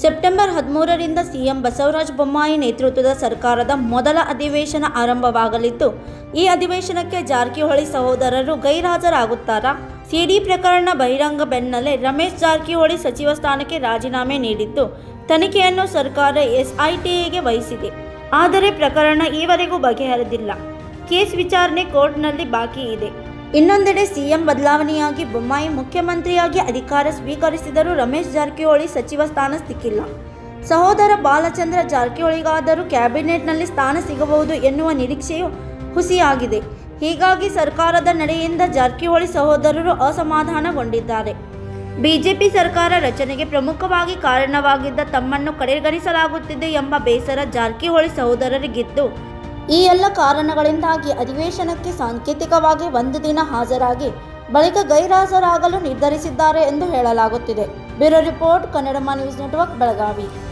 September ಹದಿಮೂರರಿಂದ CM Basavaraj Bommai ನೇತೃತ್ವದ ಸರ್ಕಾರದ ಮೊದಲ ಅಧಿವೇಶನ ಆರಂಭವಾಗಲಿದ್ದು ಈ ಅಧಿವೇಶನಕ್ಕೆ ಜಾರಕಿಹೊಳಿ ಸಹೋದರರು ಗೈರಾಜರಾಗುತ್ತಾರಾ ಸಿಡಿ ಪ್ರಕರಣ ಬಹಿರಂಗ ಬೆನ್ನಲ್ಲೇ ರಮೇಶ್ ಜಾರಕಿಹೊಳಿ ಸಚಿವ ಸ್ಥಾನಕ್ಕೆ ರಾಜೀನಾಮೆ ನೀಡಿದ್ದು ತನಿಖೆಯನ್ನು ಸರ್ಕಾರ ಎಸ್ಐಟಿಗೆ ವಹಿಸಿದೆ ಆದರೆ ಪ್ರಕರಣ ಈವರೆಗೂ ಬಗೆಹರಿದಿಲ್ಲ ಕೇಸ್ ವಿಚಾರಣೆ ಕೋರ್ಟ್ನಲ್ಲಿ ಬಾಕಿ ಇದೆ ಇನ್ನೊಂದೆಡೆ ಸಿಎಂ ಬದಲಾವಣೆಯಾಗಿ ಬೊಮ್ಮಾಯಿ ಮುಖ್ಯಮಂತ್ರಿಯಾಗಿ ಅಧಿಕಾರ ಸ್ವೀಕರಿಸಿದರೂ ರಮೇಶ್ ಜಾರಕಿಹೊಳಿ ಸಚಿವ ಸ್ಥಾನ ಸಿಕ್ಕಿಲ್ಲ ಸಹೋದರ ಬಾಲಚಂದ್ರ ಜಾರಕಿಹೊಳಿಗಾದರೂ ಕ್ಯಾಬಿನೆಟ್ನಲ್ಲಿ ಸ್ಥಾನ ಸಿಗಬಹುದು ಎನ್ನುವ ನಿರೀಕ್ಷೆಯು ಹುಸಿಯಾಗಿದೆ ಹೀಗಾಗಿ ಸರ್ಕಾರದ ನಡೆಯಿಂದ ಜಾರಕಿಹೊಳಿ ಸಹೋದರರು ಅಸಮಾಧಾನಗೊಂಡಿದ್ದಾರೆ ಬಿಜೆಪಿ ಸರ್ಕಾರ ರಚನೆಗೆ ಪ್ರಮುಖವಾಗಿ ಕಾರಣವಾಗಿದ್ದ ತಮ್ಮನ್ನು ಕಡೆಗಣಿಸಲಾಗುತ್ತಿದೆ ಎಂಬ ಬೇಸರ ಜಾರಕಿಹೊಳಿ ಸಹೋದರರಿಗಿದ್ದು ಈ ಎಲ್ಲ ಕಾರಣಗಳಿಂದಾಗಿ ಅಧಿವೇಶನಕ್ಕೆ ಸಾಂಕೇತಿಕವಾಗಿ ಒಂದು ದಿನ ಹಾಜರಾಗಿ ಬಳಿಕ ಗೈರಾಜರಾಗಲು ನಿರ್ಧರಿಸಿದ್ದಾರೆ ಎಂದು ಹೇಳಲಾಗುತ್ತಿದೆ ಬ್ಯೂರೋ ರಿಪೋರ್ಟ್ ಕನ್ನಡಮ ನ್ಯೂಸ್ ನೆಟ್ವರ್ಕ್ ಬೆಳಗಾವಿ